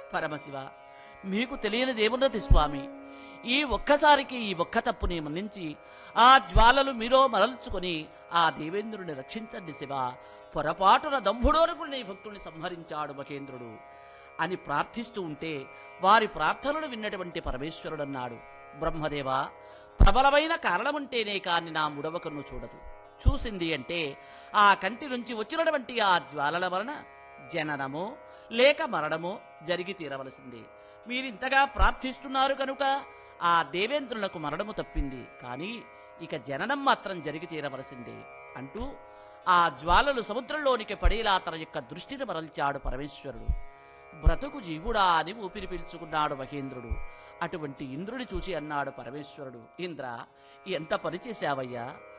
పరమశివ మీకు తెలియనిదేమున్నది స్వామి ఈ ఒక్కసారికి ఈ ఒక్క తప్పుని మన్నించి ఆ జ్వాలలు మీరో మరల్చుకొని ఆ దేవేంద్రుని రక్షించండి శివ పొరపాటున దంభుడోరకు నీ భక్తుల్ని సంహరించాడు మహేంద్రుడు అని ప్రార్థిస్తూ ఉంటే వారి ప్రార్థనలు విన్నటువంటి పరమేశ్వరుడు అన్నాడు బ్రహ్మదేవా ప్రబలమైన కారణముంటేనే కాని నా ముడవకను చూడదు చూసింది అంటే ఆ కంటి నుంచి వచ్చినటువంటి ఆ జ్వాలల వలన జననమో లేక మరణమో జరిగి తీరవలసిందే మీరింతగా ప్రార్థిస్తున్నారు కనుక ఆ దేవేంద్రులకు మరణము తప్పింది కానీ ఇక జననం మాత్రం జరిగి తీరవలసిందే అంటూ ఆ జ్వాలలు సముద్రంలోనికి పడేలా తన యొక్క దృష్టిని మరల్చాడు పరమేశ్వరుడు బ్రతుకు జీవుడా అని ఊపిరి పీల్చుకున్నాడు మహేంద్రుడు అటువంటి ఇంద్రుని చూసి అన్నాడు పరమేశ్వరుడు ఇంద్ర ఎంత పని చేశావయ్యా